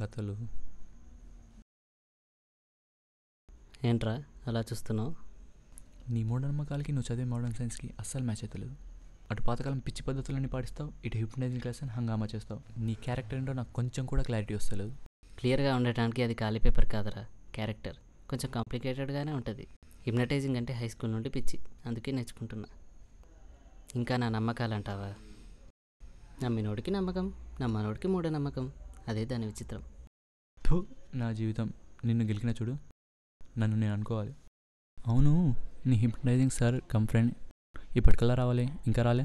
కథలు ఏంట్రా అలా చూస్తున్నావు నీ మూఢనమ్మకాలకి నువ్వు చదివే మోడర్న్ సైన్స్కి అస్సలు మ్యాచ్ అవుతలేదు అటు పాతకాలం పిచ్చి పద్ధతులన్నీ పాటిస్తావు ఇటు హిప్నైజింగ్ క్లాస్ అని హంగామా చేస్తావు నీ క్యారెక్టర్ ఏంటో నాకు కొంచెం కూడా క్లారిటీ వస్తలేదు క్లియర్గా ఉండటానికి అది ఖాళీ పేపర్ కాదురా క్యారెక్టర్ కొంచెం కాంప్లికేటెడ్గానే ఉంటుంది హిప్నటైజింగ్ అంటే హై స్కూల్ నుండి పిచ్చి అందుకే నేర్చుకుంటున్నా ఇంకా నా నమ్మకాలు అంటావా నమ్మినోడికి నమ్మకం నమ్మనోడికి మూఢ నమ్మకం అదే దాని విచిత్రం థూ నా జీవితం నిన్ను గెలికిన చూడు నన్ను నేను అనుకోవాలి అవును నీ హిప్నైజింగ్ సార్ కమ్ ఫ్రెండ్ ఇప్పటికల్లా రావాలి ఇంకా రాలే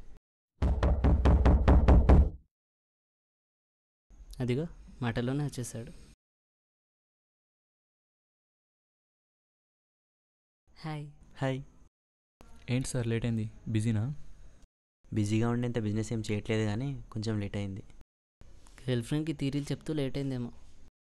అదిగో మాటల్లోనే వచ్చేసాడు హాయ్ హాయ్ ఏంటి సార్ లేట్ అయింది బిజీనా బిజీగా ఉండేంత బిజినెస్ ఏం చేయట్లేదు కానీ కొంచెం లేట్ అయింది గర్ల్ ఫ్రెండ్కి తీరీలు చెప్తూ లేట్ అయిందేమో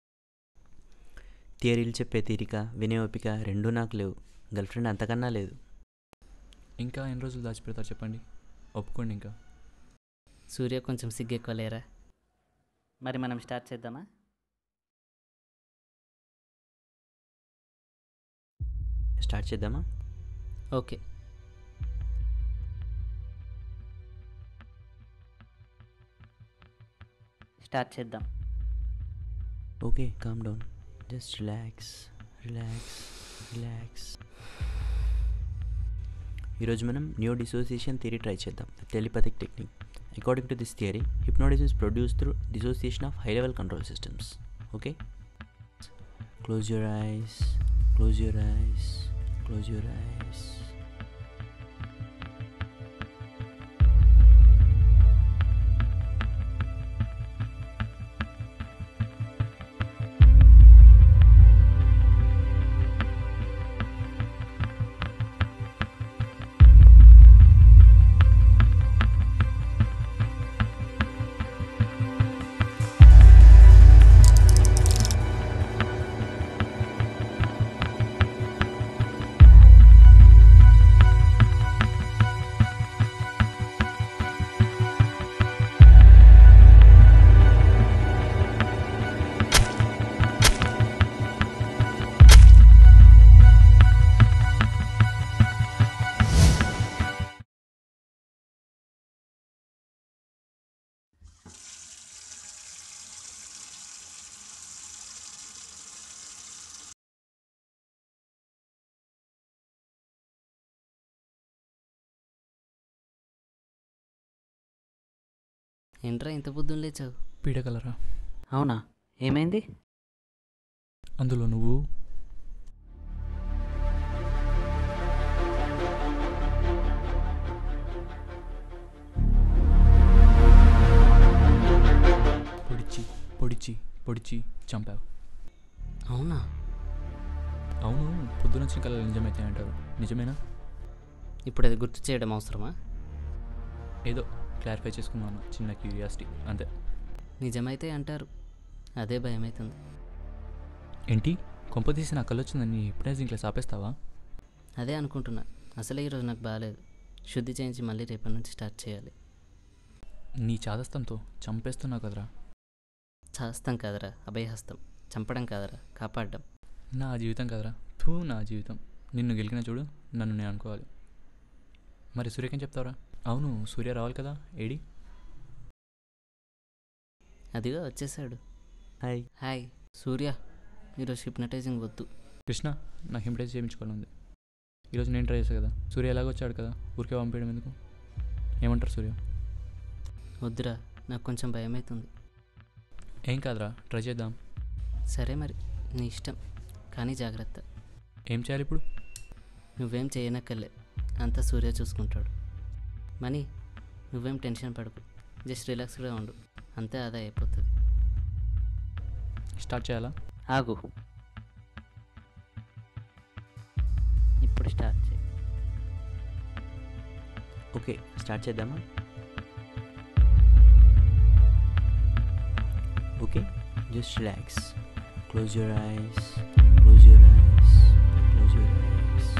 థియరీలు చెప్పే తీరిక వినే ఓపిక రెండూ నాకు లేవు గర్ల్ ఫ్రెండ్ అంతకన్నా లేదు ఇంకా ఎన్ని రోజులు దాచిపెడతారు చెప్పండి ఒప్పుకోండి ఇంకా సూర్య కొంచెం సిగ్గెక్కువ లేరా మరి మనం స్టార్ట్ చేద్దామా స్టార్ట్ చేద్దామా ఓకే స్టార్ట్ చేద్దాం okay calm down just relax relax relax ఈరోజు మనం న్యూ డిసోసియేషన్ థియరీ ట్రై చేద్దాం telepathic technique according to this theory hypnotism is produce through dissociation of high level control systems okay close your eyes close your eyes close your eyes ఏంట్రా ఇంత పొద్దున్న లేచావు పీడగలరా అవునా ఏమైంది అందులో నువ్వు పొడిచి పొడిచి పొడిచి చంపావు అవునా అవును పొద్దునొచ్చిన కళలు నిజమైతే అంటారు నిజమేనా ఇప్పుడు అది గుర్తు చేయడం అవసరమా ఏదో క్లారిఫై చేసుకున్నాను చిన్న క్యూరియాసిటీ అంతే నిజమైతే అంటారు అదే భయమవుతుంది ఏంటి కొంప తీసి నా కళ్ళు వచ్చిందని హిప్నైజింగ్ క్లాస్ ఆపేస్తావా అదే అనుకుంటున్నా అసలే ఈరోజు నాకు బాగాలేదు శుద్ధి చేయించి మళ్ళీ రేపటి నుంచి స్టార్ట్ చేయాలి నీ చాదస్తంతో చంపేస్తున్నావు కదరా చేస్తాం కదరా అభయహస్తం చంపడం కాదరా కాపాడడం నా జీవితం కదరా థూ నా జీవితం నిన్ను గెలికిన చూడు నన్ను నేను అనుకోవాలి మరి సూర్యకేం చెప్తావరా అవును సూర్య రావాలి కదా ఏడి అదిగో వచ్చేసాడు హాయ్ హాయ్ సూర్య ఈరోజు హిప్నటైజింగ్ వద్దు కృష్ణ నాకు హింప్టైజ్ చేయించుకోవాలంది ఈరోజు నేను ట్రై చేశాను కదా సూర్య ఎలాగో వచ్చాడు కదా ఊరికే పంపించడం ఎందుకు ఏమంటారు సూర్య వద్దురా నాకు కొంచెం భయమవుతుంది ఏం కాదురా ట్రై చేద్దాం సరే మరి నీ ఇష్టం కానీ జాగ్రత్త ఏం చేయాలి ఇప్పుడు నువ్వేం చేయనక్కర్లే అంతా సూర్య చూసుకుంటాడు మనీ నువ్వేం టెన్షన్ పడకు జస్ట్ రిలాక్స్గా ఉండు అంతే ఆదా అయిపోతుంది స్టార్ట్ చేయాలా ఆగు ఇప్పుడు స్టార్ట్ చేయి ఓకే స్టార్ట్ చేద్దామా okay just relax close your eyes close your eyes close your eyes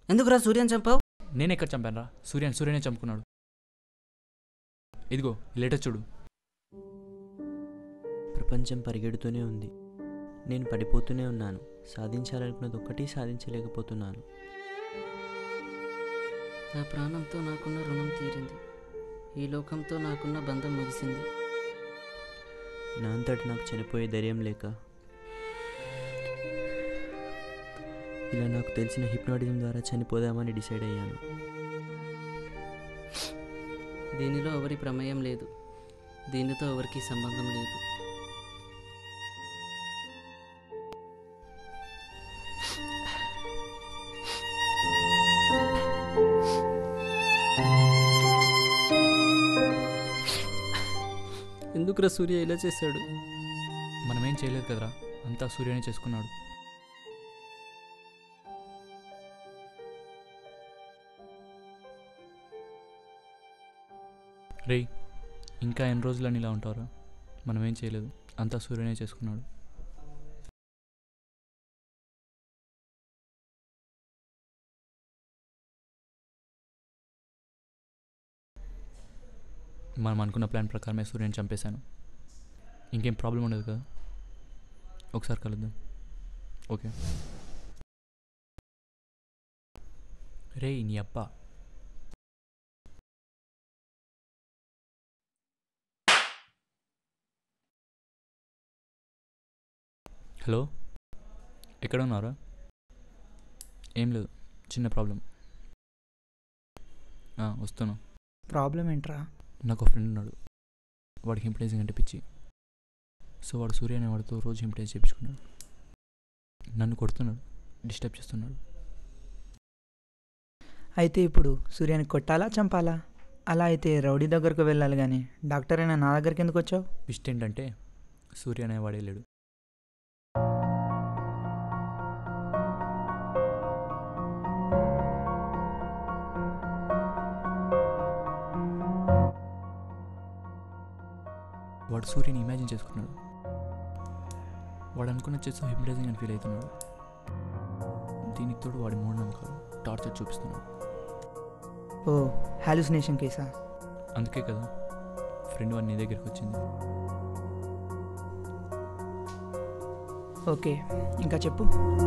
ఎందుకురా సూర్యని చంపావు నేను ఎక్కడ చంపానురా సూర్యన్ సూర్యనే చంపుకున్నాడు ఇదిగో లేటెస్ట్ చూడు ప్రపంచం పరిగెడుతూనే ఉంది నేను పడిపోతూనే ఉన్నాను సాధించాలనుకున్నది ఒక్కటి సాధించలేకపోతున్నాను నా ప్రాణంతో నాకున్న రుణం తీరింది ఈ లోకంతో నాకున్న బంధం ముగిసింది నా అంతటి నాకు చనిపోయే ధైర్యం లేక ఇలా నాకు తెలిసిన హిప్నాటిజం ద్వారా చనిపోదామని డిసైడ్ అయ్యాను దీనిలో ఎవరి ప్రమేయం లేదు దీనితో ఎవరికి సంబంధం లేదు ఎందుకురా సూర్య ఇలా చేశాడు మనమేం చేయలేదు కదరా అంతా సూర్యనే చేసుకున్నాడు రేయ్ ఇంకా ఎన్ని రోజులని ఇలా ఉంటారా మనమేం చేయలేదు అంతా సూర్యనే చేసుకున్నాడు మనం అనుకున్న ప్లాన్ ప్రకారమే సూర్యని చంపేశాను ఇంకేం ప్రాబ్లం ఉండదు కదా ఒకసారి కలుద్దాం ఓకే రే నీ అబ్బా హలో ఎక్కడ ఉన్నారా ఏం లేదు చిన్న ప్రాబ్లం ఆ, వస్తాను ప్రాబ్లం ఏంట్రా నాకు ఒక ఫ్రెండ్ ఉన్నాడు వాడికి హింప్టైజింగ్ అంటే పిచ్చి సో వాడు సూర్య అనే వాడితో రోజు హింప్టైజ్ చేయించుకున్నాడు నన్ను కొడుతున్నాడు డిస్టర్బ్ చేస్తున్నాడు అయితే ఇప్పుడు సూర్యాని కొట్టాలా చంపాలా అలా అయితే రౌడీ దగ్గరకు వెళ్ళాలి కానీ డాక్టర్ అయినా నా దగ్గరికి ఎందుకు వచ్చావు ట్విస్ట్ ఏంటంటే సూర్య అనే వాడే లేడు వాడు సూర్యని ఇమాజిన్ చేసుకున్నాడు వాడు అనుకున్న చేస్తూ హిప్నటైజింగ్ అని ఫీల్ అవుతున్నాడు దీనికి తోడు వాడి మూఢనమ్మకాలు టార్చర్ చూపిస్తున్నాడు ఓ హాలుసినేషన్ కేసా అందుకే కదా ఫ్రెండ్ వాడి నీ దగ్గరికి వచ్చింది ఓకే ఇంకా చెప్పు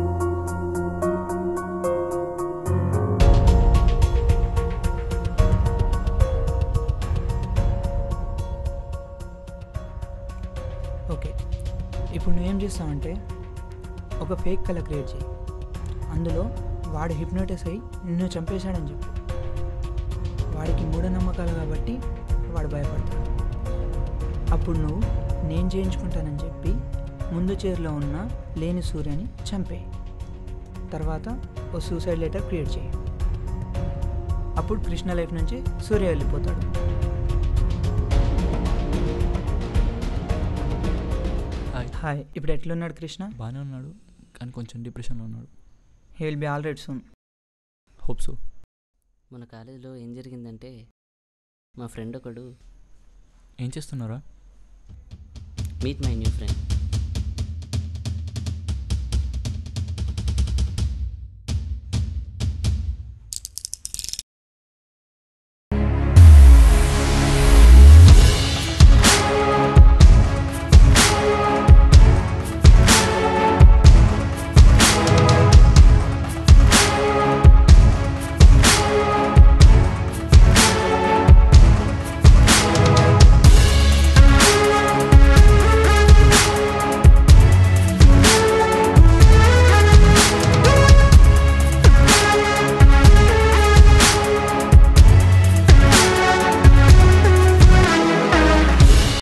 ఓకే ఇప్పుడు నువ్వేం చేస్తావంటే ఒక ఫేక్ కళ క్రియేట్ చేయి అందులో వాడు హిప్నోటైజ్ అయ్యి నిన్ను చంపేశాడని చెప్పు వాడికి మూఢనమ్మకాలు కాబట్టి వాడు భయపడతాడు అప్పుడు నువ్వు నేను చేయించుకుంటానని చెప్పి ముందు చైర్లో ఉన్న లేని సూర్యని చంపే తర్వాత ఓ సూసైడ్ లెటర్ క్రియేట్ చేయి అప్పుడు కృష్ణ లైఫ్ నుంచి సూర్య వెళ్ళిపోతాడు హాయ్ హాయ్ ఇప్పుడు ఎట్లున్నాడు కృష్ణ బాగానే ఉన్నాడు కానీ కొంచెం డిప్రెషన్లో ఉన్నాడు he will be all right soon hope so మన కాలేజీలో ఏం జరిగిందంటే మా ఫ్రెండ్ ఒకడు ఏం చేస్తున్నారా మీట్ మై న్యూ ఫ్రెండ్